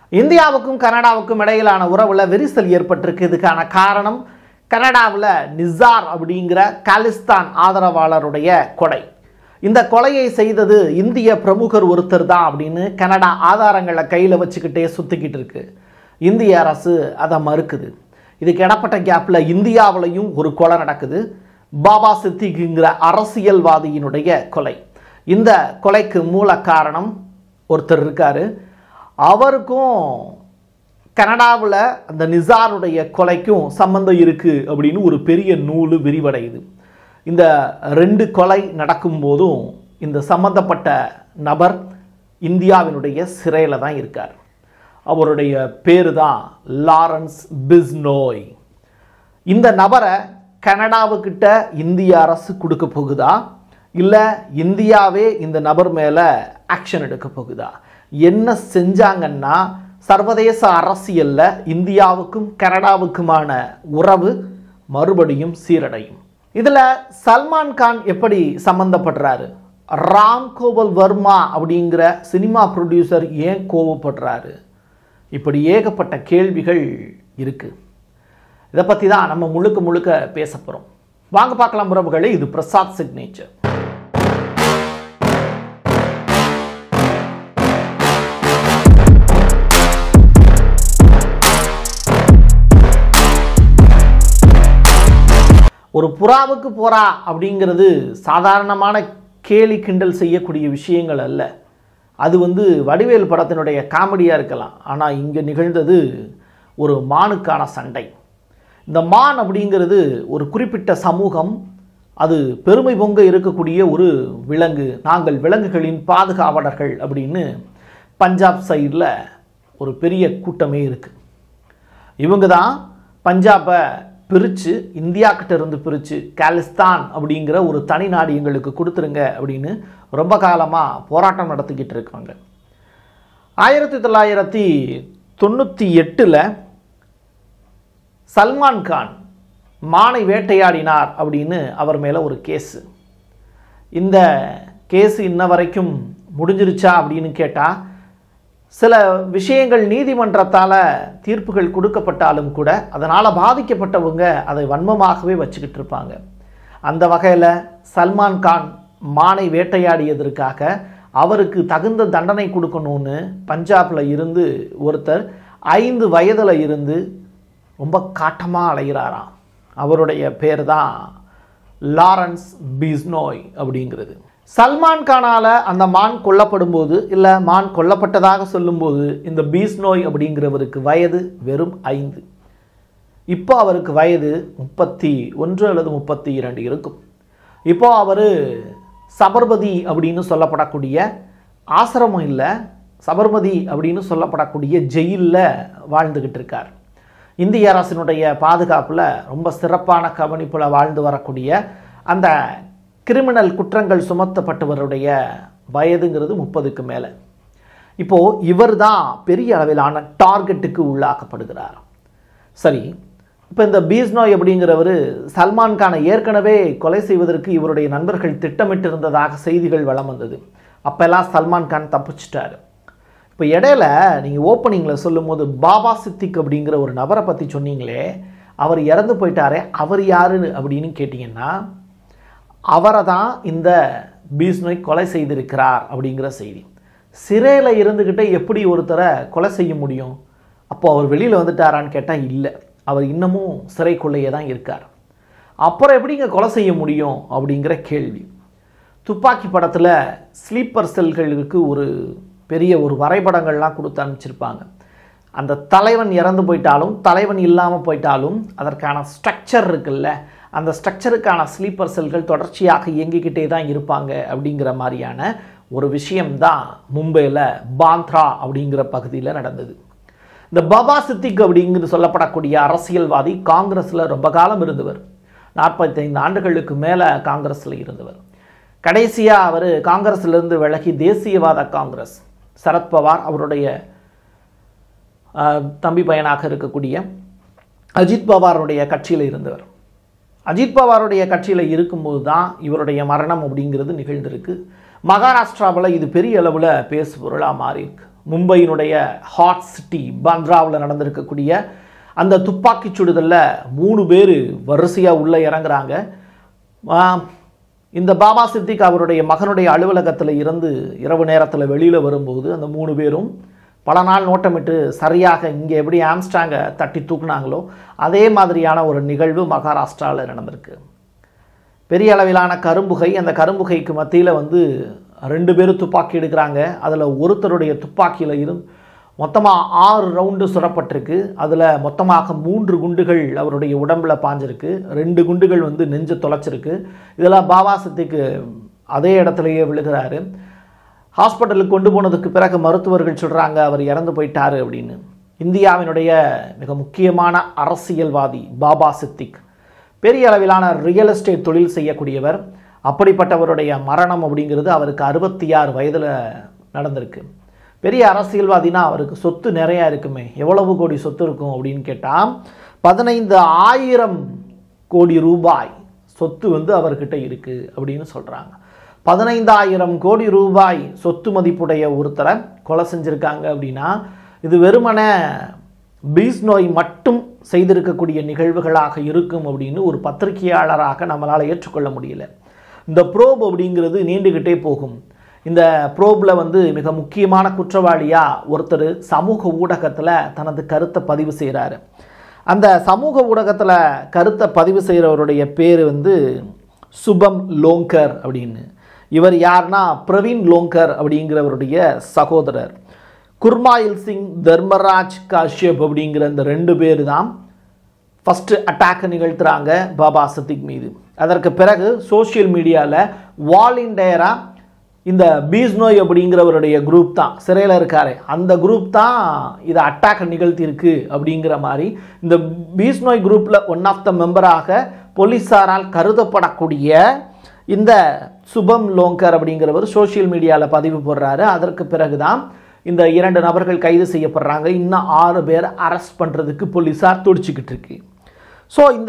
இந்தியாவுக்கும் கனடாவுக்கும் இடையிலான உறவுல விரிசல் ஏற்பட்டிருக்கு இதுக்கான காரணம் கனடாவில் நிசார் அப்படிங்கிற காலிஸ்தான் ஆதரவாளருடைய கொலை இந்த கொலையை செய்தது இந்திய பிரமுகர் ஒருத்தர் தான் அப்படின்னு கனடா ஆதாரங்களை கையில் வச்சுக்கிட்டே சுற்றிக்கிட்டு இருக்கு இந்திய அரசு அதை மறுக்குது இதுக்கு இடப்பட்ட கேப்பில் இந்தியாவிலையும் ஒரு கொலை நடக்குது பாபா சித்திக்குங்கிற அரசியல்வாதியினுடைய கொலை இந்த கொலைக்கு மூல காரணம் ஒருத்தர் இருக்காரு அவருக்கும் கனடாவில் அந்த நிசாருடைய கொலைக்கும் சம்பந்தம் இருக்குது அப்படின்னு ஒரு பெரிய நூல் விரிவடையுது இந்த ரெண்டு கொலை நடக்கும்போதும் இந்த சம்பந்தப்பட்ட நபர் இந்தியாவினுடைய சிறையில் தான் இருக்கார் அவருடைய பேரு தான் லாரன்ஸ் பிஸ்னோய் இந்த நபரை கனடாவுக்கிட்ட இந்திய அரசு கொடுக்க போகுதா இல்லை இந்தியாவே இந்த நபர் மேலே ஆக்ஷன் எடுக்க போகுதா என்ன செஞ்சாங்கன்னா சர்வதேச அரசியலில் இந்தியாவுக்கும் கனடாவுக்குமான உறவு மறுபடியும் சீரடையும் இதில் சல்மான் கான் எப்படி சம்மந்தப்படுறாரு ராம் கோவல் வர்மா அப்படிங்கிற சினிமா ப்ரொடியூசர் ஏன் கோவப்படுறாரு இப்படி ஏகப்பட்ட கேள்விகள் இருக்குது இதை பற்றி தான் நம்ம முழுக்க முழுக்க பேச போகிறோம் வாங்க பார்க்கலாம் உறவுகளே இது பிரசாத் சிக்னேச்சர் ஒரு புறாவுக்கு புறா அப்படிங்கிறது சாதாரணமான கேலி கிண்டல் செய்யக்கூடிய விஷயங்கள் அல்ல அது வந்து வடிவேல் படத்தினுடைய காமெடியாக இருக்கலாம் ஆனால் இங்கே நிகழ்ந்தது ஒரு மானுக்கான சண்டை இந்த மான் அப்படிங்கிறது ஒரு குறிப்பிட்ட சமூகம் அது பெருமை பொங்க இருக்கக்கூடிய ஒரு விலங்கு நாங்கள் விலங்குகளின் பாதுகாவலர்கள் அப்படின்னு பஞ்சாப் சைடில் ஒரு பெரிய கூட்டமே இருக்குது இவங்க தான் பஞ்சாபை பிரித்து இந்தியா கிட்ட இருந்து பிரித்து காலிஸ்தான் அப்படிங்கிற ஒரு தனி நாடு எங்களுக்கு கொடுத்துருங்க அப்படின்னு ரொம்ப காலமாக போராட்டம் நடத்திக்கிட்டு இருக்காங்க ஆயிரத்தி தொள்ளாயிரத்தி தொண்ணூற்றி எட்டில் சல்மான் கான் மானை வேட்டையாடினார் அப்படின்னு அவர் மேலே ஒரு கேஸு இந்த கேஸு இன்ன வரைக்கும் முடிஞ்சிருச்சா அப்படின்னு கேட்டால் சில விஷயங்கள் நீதிமன்றத்தால் தீர்ப்புகள் கொடுக்கப்பட்டாலும் கூட அதனால் பாதிக்கப்பட்டவங்க அதை வன்மமாகவே வச்சுக்கிட்டு இருப்பாங்க அந்த வகையில் சல்மான் கான் மானை வேட்டையாடியதற்காக அவருக்கு தகுந்த தண்டனை கொடுக்கணும்னு பஞ்சாபில் இருந்து ஒருத்தர் ஐந்து வயதில் இருந்து ரொம்ப காட்டமாக அலைகிறாராம் அவருடைய பேர் தான் லாரன்ஸ் பிஸ்னோய் அப்படிங்கிறது சல்மான் கானால் அந்த மான் கொல்லப்படும் போது இல்லை மான் கொல்லப்பட்டதாக சொல்லும்போது இந்த பீஸ்னோய் அப்படிங்கிறவருக்கு வயது வெறும் ஐந்து இப்போ அவருக்கு வயது முப்பத்தி ஒன்று அல்லது முப்பத்தி இரண்டு இருக்கும் இப்போ அவர் சபர்மதி அப்படின்னு சொல்லப்படக்கூடிய ஆசிரமம் இல்லை சபர்மதி அப்படின்னு சொல்லப்படக்கூடிய ஜெயிலில் வாழ்ந்துக்கிட்டு இருக்கார் இந்திய அரசினுடைய பாதுகாப்பில் ரொம்ப சிறப்பான கவனிப்பில் வாழ்ந்து வரக்கூடிய அந்த கிரிமினல் குற்றங்கள் சுமத்தப்பட்டவருடைய வயதுங்கிறது முப்பதுக்கு மேலே இப்போது இவர் தான் பெரிய அளவிலான டார்கெட்டுக்கு உள்ளாக்கப்படுகிறார் சரி இப்போ இந்த பீஸ்னோய் அப்படிங்கிறவர் சல்மான் கானை ஏற்கனவே கொலை செய்வதற்கு இவருடைய நண்பர்கள் திட்டமிட்டிருந்ததாக செய்திகள் வளம் வந்தது அப்போல்லாம் சல்மான் கான் தப்பிச்சிட்டாரு இப்போ இடையில நீங்கள் ஓப்பனிங்கில் சொல்லும்போது பாபா சித்திக் அப்படிங்கிற ஒரு நபரை பற்றி சொன்னீங்களே அவர் இறந்து போயிட்டாரே அவர் யாரு அப்படின்னு கேட்டிங்கன்னா அவரை தான் இந்த பீஸ்னோய் கொலை செய்திருக்கிறார் அப்படிங்கிற செய்தி சிறையில் இருந்துக்கிட்டே எப்படி ஒருத்தரை கொலை செய்ய முடியும் அப்போ அவர் வெளியில் வந்துட்டாரான்னு கேட்டால் இல்லை அவர் இன்னமும் சிறைக்குள்ளேயே தான் இருக்கார் அப்புறம் எப்படிங்க கொலை செய்ய முடியும் அப்படிங்கிற கேள்வி துப்பாக்கி படத்தில் ஸ்லீப்பர் செல்களுக்கு ஒரு பெரிய ஒரு வரைபடங்கள்லாம் கொடுத்து அனுப்பிச்சிருப்பாங்க அந்த தலைவன் இறந்து போயிட்டாலும் தலைவன் இல்லாமல் போயிட்டாலும் அதற்கான ஸ்ட்ரக்சர் இருக்குல்ல அந்த ஸ்ட்ரக்சருக்கான ஸ்லீப்பர் செல்கள் தொடர்ச்சியாக இயங்கிக்கிட்டே தான் இருப்பாங்க அப்படிங்கிற மாதிரியான ஒரு விஷயம்தான் மும்பையில் பாந்த்ரா அப்படிங்கிற பகுதியில் நடந்தது இந்த பாபா சித்திக் அப்படிங்கிறது சொல்லப்படக்கூடிய அரசியல்வாதி காங்கிரஸில் ரொம்ப காலம் இருந்தவர் நாற்பத்தைந்து ஆண்டுகளுக்கு மேலே காங்கிரஸில் இருந்தவர் கடைசியாக அவர் காங்கிரஸிலிருந்து விலகி தேசியவாத காங்கிரஸ் சரத்பவார் அவருடைய ஆஹ், தம்பி பையனாக இருக்கக்கூடிய அஜித் பவாருடைய கட்சியில் இருந்தவர் அஜித் பவாருடைய கட்சியில் இருக்கும்போது தான் இவருடைய மரணம் அப்படிங்கிறது நிகழ்ந்திருக்கு மகாராஷ்டிராவில் இது பெரிய அளவில் பேசு பொருளாக மாறி இருக்கு மும்பையினுடைய ஹாட் சிட்டி பாந்த்ராவில் நடந்திருக்கக்கூடிய அந்த துப்பாக்கிச் சுடுதலில் மூணு பேர் வரிசையாக உள்ளே இறங்குறாங்க ஆ, இந்த பாபா சித்திக் அவருடைய மகனுடைய அலுவலகத்தில் இருந்து இரவு நேரத்தில் வெளியில் வரும்போது அந்த மூணு பேரும் பல நாள் நோட்டமிட்டு சரியாக இங்கே எப்படி ஆம்ஸ்டாங்கை தட்டி தூக்குனாங்களோ அதே மாதிரியான ஒரு நிகழ்வு மகாராஷ்டிராவில் நடந்திருக்கு பெரிய அளவிலான கரும்புகை அந்த கரும்புகைக்கு மத்தியில் வந்து ரெண்டு பேரும் துப்பாக்கி எடுக்கிறாங்க அதில் ஒருத்தருடைய துப்பாக்கியில் இருந்து மொத்தமாக ஆறு ரவுண்டு சுடப்பட்டிருக்கு அதில் மொத்தமாக மூன்று குண்டுகள் அவருடைய உடம்புல பாஞ்சிருக்கு ரெண்டு குண்டுகள் வந்து நெஞ்சு தொலைச்சிருக்கு இதில் பாபா சித்திக்கு அதே இடத்துலையே விழுகிறாரு ஹாஸ்பிட்டலுக்கு கொண்டு போனதுக்கு பிறகு மருத்துவர்கள் சொல்கிறாங்க அவர் இறந்து போயிட்டாரு அப்படின்னு இந்தியாவினுடைய மிக முக்கியமான அரசியல்வாதி பாபா சித்திக் பெரிய அளவிலான ரியல் எஸ்டேட் தொழில் செய்யக்கூடியவர் அப்படிப்பட்டவருடைய மரணம் அப்படிங்கிறது அவருக்கு அறுபத்தி ஆறு வயதில் நடந்திருக்கு பெரிய அரசியல்வாதினா அவருக்கு சொத்து நிறையா இருக்குமே எவ்வளவு கோடி சொத்து இருக்கும் அப்படின்னு கேட்டால் பதினைந்து ஆயிரம் கோடி ரூபாய் சொத்து வந்து அவர்கிட்ட இருக்குது அப்படின்னு சொல்கிறாங்க பதினைந்தாயிரம் கோடி ரூபாய் சொத்து மதிப்புடைய ஒருத்தரை கொலை செஞ்சுருக்காங்க அப்படின்னா இது வெறுமனே பீஸ் நோய் மட்டும் செய்திருக்கக்கூடிய நிகழ்வுகளாக இருக்கும் அப்படின்னு ஒரு பத்திரிகையாளராக நம்மளால் ஏற்றுக்கொள்ள முடியல இந்த ப்ரோப் அப்படிங்கிறது நீண்டுக்கிட்டே போகும் இந்த ப்ரோபில் வந்து மிக முக்கியமான குற்றவாளியாக ஒருத்தர் சமூக ஊடகத்தில் தனது கருத்தை பதிவு செய்கிறாரு அந்த சமூக ஊடகத்தில் கருத்தை பதிவு செய்கிறவருடைய பேர் வந்து சுபம் லோங்கர் அப்படின்னு இவர் யார்னா பிரவீன் லோங்கர் அப்படிங்கிறவருடைய சகோதரர் குர்மாயில் சிங் தர்மராஜ் காஷ்யப் அப்படிங்கிற இந்த ரெண்டு பேர் தான் ஃபஸ்ட்டு அட்டாக்கை நிகழ்த்துறாங்க பாபா சத்திக் மீது அதற்கு பிறகு சோஷியல் மீடியாவில் வாலண்டியராக இந்த பீஸ்னோய் அப்படிங்கிறவருடைய குரூப் தான் சிறையில் இருக்காரு அந்த குரூப் தான் இதை அட்டாக் நிகழ்த்தியிருக்கு அப்படிங்கிற மாதிரி இந்த பீஸ்னோய் குரூப்பில் ஒன் ஆஃப் த மெம்பராக போலீஸாரால் கருதப்படக்கூடிய இந்த சுபம் லோங்கர் அப்படிங்கிறவர் சோஷியல் மீடியாவில் பதிவு போடுறாரு அதற்கு பிறகு தான் இந்த இரண்டு நபர்கள் கைது செய்யப்படுறாங்க இன்னும் ஆறு பேர் அரெஸ்ட் பண்ணுறதுக்கு போலீஸார் துடிச்சிக்கிட்டு இருக்கு ஸோ இந்த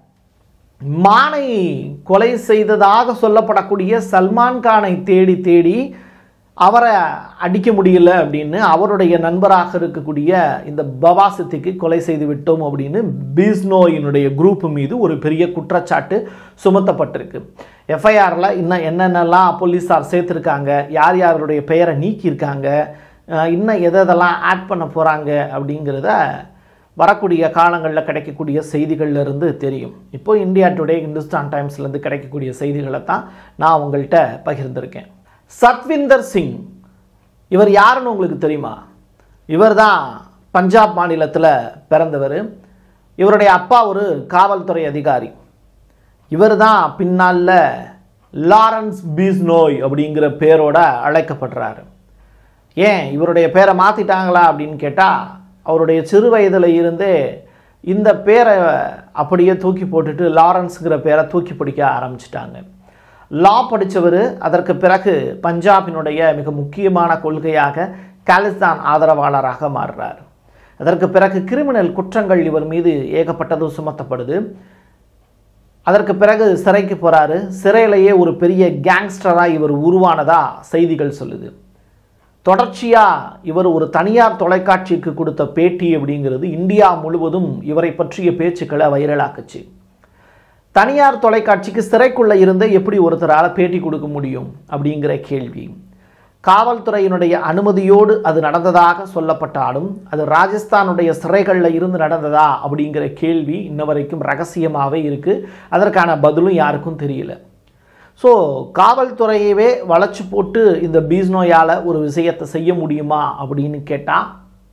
மானை கொலை செய்ததாக சொல்லப்படக்கூடிய சல்மான் கானை தேடி தேடி அவரை அடிக்க முடியல அப்படின்னு அவருடைய நண்பராக இருக்கக்கூடிய இந்த பவாசத்துக்கு கொலை செய்து விட்டோம் அப்படின்னு பீஸ்னோயினுடைய குரூப் மீது ஒரு பெரிய குற்றச்சாட்டு சுமத்தப்பட்டிருக்கு எஃப்ஐஆரில் இன்னும் என்னென்னலாம் போலீஸார் சேர்த்துருக்காங்க யார் யாருடைய பெயரை நீக்கியிருக்காங்க அஹ் இன்னும் எதை எதெல்லாம் ஆட் பண்ண போகிறாங்க அப்படிங்கிறத வரக்கூடிய காலங்களில் கிடைக்கக்கூடிய செய்திகள்ல இருந்து தெரியும் இப்போ இந்தியா டுடே இந்துஸ்தான் டைம்ஸ்லேருந்து கிடைக்கக்கூடிய செய்திகளை தான் நான் உங்கள்கிட்ட பகிர்ந்திருக்கேன் சத்விந்தர் சிங் இவர் யாருன்னு உங்களுக்கு தெரியுமா இவர் தான் பஞ்சாப் மாநிலத்தில் பிறந்தவர் இவருடைய அப்பா ஒரு காவல்துறை அதிகாரி இவர் தான் பின்னால் லாரன்ஸ் பீஸ்னோய் அப்படிங்கிற பேரோட அழைக்கப்படுறாரு ஏன் இவருடைய பேரை மாற்றிட்டாங்களா அப்படின்னு கேட்டால் அவருடைய சிறு வயதில் இருந்தே இந்த பேரை அப்படியே தூக்கி போட்டுட்டு லாரன்ஸுங்கிற பேரை தூக்கி பிடிக்க ஆரம்பிச்சிட்டாங்க லா படித்தவர் அதற்கு பிறகு பஞ்சாபினுடைய மிக முக்கியமான கொள்கையாக காலிஸ்தான் ஆதரவாளராக மாறுறார் அதற்கு பிறகு கிரிமினல் குற்றங்கள் இவர் மீது ஏகப்பட்டது சுமத்தப்படுது அதற்கு பிறகு சிறைக்கு போகிறாரு சிறையிலேயே ஒரு பெரிய கேங்ஸ்டராக இவர் உருவானதா செய்திகள் சொல்லுது தொடர்ச்சியாக இவர் ஒரு தனியார் தொலைக்காட்சிக்கு கொடுத்த பேட்டி அப்படிங்கிறது இந்தியா முழுவதும் இவரை பற்றிய பேச்சுக்களை வைரலாக்குச்சு தனியார் தொலைக்காட்சிக்கு சிறைக்குள்ளே இருந்து எப்படி ஒருத்தரால் பேட்டி கொடுக்க முடியும் அப்படிங்கிற கேள்வி காவல்துறையினுடைய அனுமதியோடு அது நடந்ததாக சொல்லப்பட்டாலும் அது ராஜஸ்தானுடைய சிறைகளில் இருந்து நடந்ததா அப்படிங்கிற கேள்வி இன்ன வரைக்கும் ரகசியமாகவே இருக்குது அதற்கான பதிலும் யாருக்கும் தெரியல ஸோ காவல்துறையவே வளைச்சு போட்டு இந்த பீஸ்னோயால் ஒரு விஷயத்தை செய்ய முடியுமா அப்படின்னு கேட்டால்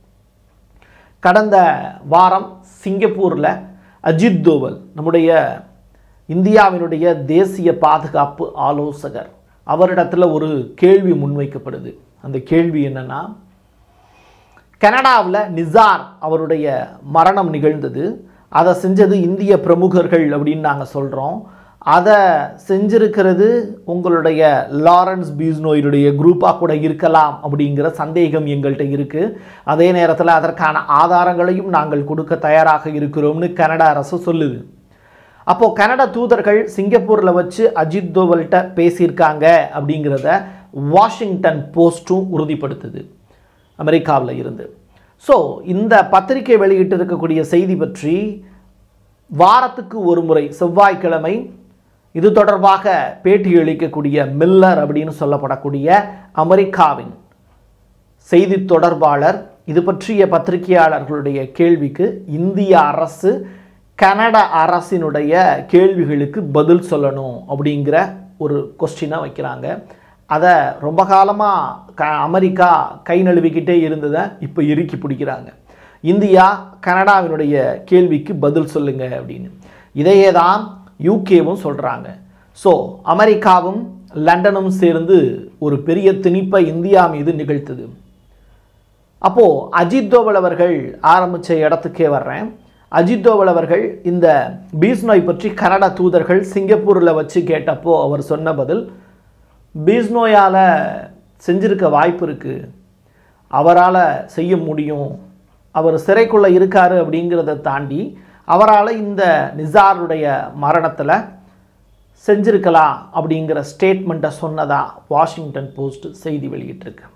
கடந்த வாரம் சிங்கப்பூரில் அஜித் தோவல் நம்முடைய இந்தியாவினுடைய தேசிய பாதுகாப்பு ஆலோசகர் அவரிடத்துல ஒரு கேள்வி முன்வைக்கப்படுது அந்த கேள்வி என்னன்னா கனடாவில் நிசார் அவருடைய மரணம் நிகழ்ந்தது அதை செஞ்சது இந்திய பிரமுகர்கள் அப்படின்னு நாங்கள் சொல்கிறோம் அதை செஞ்சிருக்கிறது உங்களுடைய லாரன்ஸ் பீஸ்னோயினுடைய குரூப்பாக கூட இருக்கலாம் அப்படிங்கிற சந்தேகம் எங்கள்கிட்ட இருக்குது அதே நேரத்தில் அதற்கான ஆதாரங்களையும் நாங்கள் கொடுக்க தயாராக இருக்கிறோம்னு கனடா அரசு சொல்லுது அப்போது கனடா தூதர்கள் சிங்கப்பூரில் வச்சு அஜித் தோவல்கிட்ட பேசியிருக்காங்க அப்படிங்கிறத வாஷிங்டன் போஸ்ட்டும் உறுதிப்படுத்துது அமெரிக்காவில் இருந்து ஸோ இந்த பத்திரிகை வெளியிட்டு இருக்கக்கூடிய செய்தி பற்றி வாரத்துக்கு ஒரு முறை செவ்வாய்க்கிழமை இது தொடர்பாக பேட்டி அளிக்கக்கூடிய மில்லர் அப்படின்னு சொல்லப்படக்கூடிய அமெரிக்காவின் செய்தி தொடர்பாளர் இது பற்றிய பத்திரிகையாளர்களுடைய கேள்விக்கு இந்திய அரசு கனடா அரசினுடைய கேள்விகளுக்கு பதில் சொல்லணும் அப்படிங்கிற ஒரு கொஸ்டினை வைக்கிறாங்க அதை ரொம்ப காலமாக க அமெரிக்கா கை நழுவிக்கிட்டே இருந்ததை இப்போ இறுக்கி பிடிக்கிறாங்க இந்தியா கனடாவினுடைய கேள்விக்கு பதில் சொல்லுங்க அப்படின்னு இதையே தான் யூகேவும் சொல்கிறாங்க ஸோ அமெரிக்காவும் லண்டனும் சேர்ந்து ஒரு பெரிய திணிப்பை இந்தியா மீது நிகழ்த்துது அப்போது அஜித் தோவல் அவர்கள் ஆரம்பித்த இடத்துக்கே வர்றேன் அஜித் தோவல் அவர்கள் இந்த பீஸ் நோய் பற்றி கனடா தூதர்கள் சிங்கப்பூரில் வச்சு கேட்டப்போ அவர் சொன்ன பதில் பீஸ் நோயால் செஞ்சிருக்க வாய்ப்பு இருக்குது அவரால் செய்ய முடியும் அவர் சிறைக்குள்ளே இருக்காரு அப்படிங்கிறத தாண்டி அவரால் இந்த நிசாருடைய மரணத்தில் செஞ்சிருக்கலாம் அப்படிங்கிற ஸ்டேட்மெண்ட்டை சொன்னதா வாஷிங்டன் போஸ்ட் செய்தி வெளியிட்டிருக்கு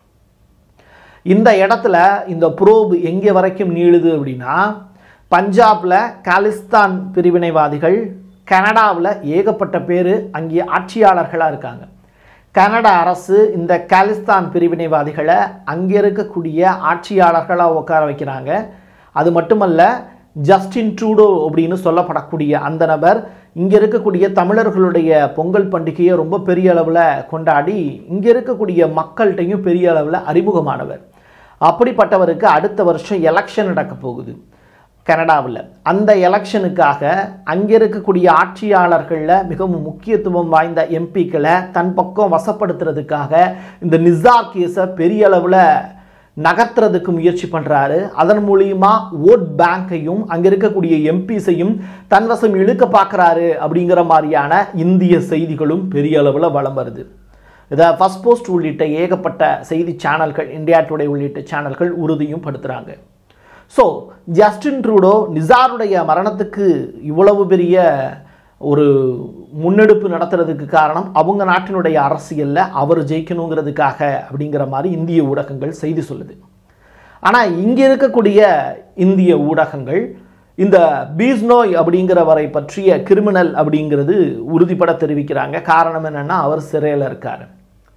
இந்த இடத்துல இந்த புரோப் எங்கே வரைக்கும் நீளுது அப்படின்னா பஞ்சாபில் காலிஸ்தான் பிரிவினைவாதிகள் கனடாவில் ஏகப்பட்ட பேர் அங்கே ஆட்சியாளர்களாக இருக்காங்க கனடா அரசு இந்த காலிஸ்தான் பிரிவினைவாதிகளை அங்கே இருக்கக்கூடிய ஆட்சியாளர்களாக உட்கார வைக்கிறாங்க அது மட்டுமல்ல ஜஸ்டின் ட்ரூடோ அப்படின்னு சொல்லப்படக்கூடிய அந்த நபர் இங்கே இருக்கக்கூடிய தமிழர்களுடைய பொங்கல் பண்டிகையை ரொம்ப பெரிய அளவில் கொண்டாடி இங்கே இருக்கக்கூடிய மக்கள்கிட்டையும் பெரிய அளவில் அறிமுகமானவர் அப்படிப்பட்டவருக்கு அடுத்த வருஷம் எலெக்ஷன் நடக்க போகுது கனடாவில் அந்த எலெக்ஷனுக்காக அங்கே இருக்கக்கூடிய ஆட்சியாளர்களில் மிகவும் முக்கியத்துவம் வாய்ந்த எம்பிக்களை தன் பக்கம் வசப்படுத்துறதுக்காக இந்த நிசார் கேஸை பெரிய அளவில் நகர்த்துறதுக்கு முயற்சி பண்ணுறாரு அதன் மூலியமா ஓட் பேங்கையும் அங்கே இருக்கக்கூடிய எம்பிஸையும் தன்வசம் இழுக்க பார்க்குறாரு அப்படிங்கிற மாதிரியான இந்திய செய்திகளும் பெரிய அளவில் வளம் வருது இதை ஃபஸ்ட் போஸ்ட் உள்ளிட்ட ஏகப்பட்ட செய்தி சேனல்கள் இந்தியா டுடே உள்ளிட்ட சேனல்கள் உறுதியும் படுத்துகிறாங்க ஸோ ஜஸ்டின் ட்ரூடோ நிசாருடைய மரணத்துக்கு இவ்வளவு பெரிய ஒரு முன்னெடுப்பு நடத்துறதுக்கு காரணம் அவங்க நாட்டினுடைய அரசியலில் அவர் ஜெயிக்கணுங்கிறதுக்காக அப்படிங்கிற மாதிரி இந்திய ஊடகங்கள் செய்தி சொல்லுது ஆனால் இங்கே இருக்கக்கூடிய இந்திய ஊடகங்கள் இந்த பீஸ் நோய் அப்படிங்கிறவரை பற்றிய கிரிமினல் அப்படிங்கிறது உறுதிப்பட தெரிவிக்கிறாங்க காரணம் என்னென்னா அவர் சிறையில் இருக்கார்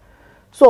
ஸோ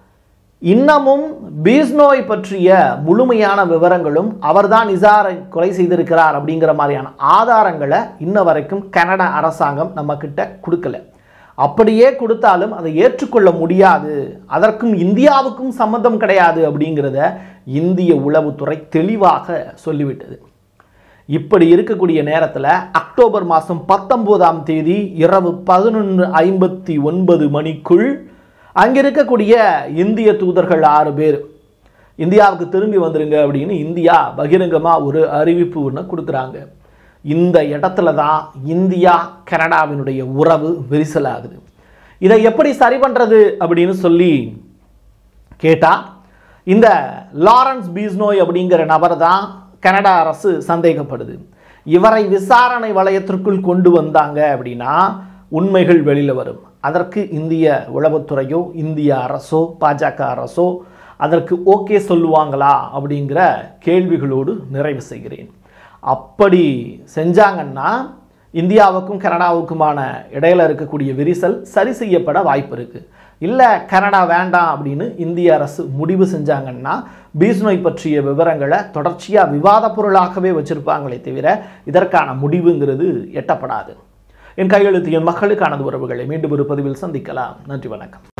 இன்னமும் பீஸ் நோய் பற்றிய முழுமையான விவரங்களும் அவர்தான் நிசாரை கொலை செய்திருக்கிறார் அப்படிங்கிற மாதிரியான ஆதாரங்களை இன்ன வரைக்கும் கனடா அரசாங்கம் நம்ம கிட்ட கொடுக்கல அப்படியே கொடுத்தாலும் அதை ஏற்றுக்கொள்ள முடியாது அதற்கும் இந்தியாவுக்கும் சம்மந்தம் கிடையாது அப்படிங்கிறத இந்திய உளவுத்துறை தெளிவாக சொல்லிவிட்டது இப்படி இருக்கக்கூடிய நேரத்தில் அக்டோபர் மாதம் பத்தொம்போதாம் தேதி இரவு பதினொன்று ஐம்பத்தி ஒன்பது மணிக்குள் அங்கே இருக்கக்கூடிய இந்திய தூதர்கள் ஆறு பேர் இந்தியாவுக்கு திரும்பி வந்துருங்க அப்படின்னு இந்தியா பகிரங்கமாக ஒரு அறிவிப்பு ஒன்று கொடுக்குறாங்க இந்த இடத்துல தான் இந்தியா கனடாவினுடைய உறவு விரிசலாகுது இதை எப்படி சரி பண்ணுறது அப்படின்னு சொல்லி கேட்டால் இந்த லாரன்ஸ் பீஸ்னோய் அப்படிங்கிற நபர் தான் கனடா அரசு சந்தேகப்படுது இவரை விசாரணை வளையத்திற்குள் கொண்டு வந்தாங்க அப்படின்னா உண்மைகள் வெளியில் வரும் அதற்கு இந்திய உளவுத்துறையோ இந்திய அரசோ பாஜக அரசோ அதற்கு ஓகே சொல்லுவாங்களா அப்படிங்கிற கேள்விகளோடு நிறைவு செய்கிறேன் அப்படி செஞ்சாங்கன்னா இந்தியாவுக்கும் கனடாவுக்குமான இடையில இருக்கக்கூடிய விரிசல் சரி செய்யப்பட வாய்ப்பு இருக்குது இல்லை கனடா வேண்டாம் அப்படின்னு இந்திய அரசு முடிவு செஞ்சாங்கன்னா பீஸ்நோய் பற்றிய விவரங்களை தொடர்ச்சியாக விவாத பொருளாகவே வச்சிருப்பாங்களே தவிர இதற்கான முடிவுங்கிறது எட்டப்படாது என் கையெழுத்து என் மக்களுக்கானது உறவுகளை மீண்டும் ஒரு பதிவில் சந்திக்கலாம் நன்றி வணக்கம்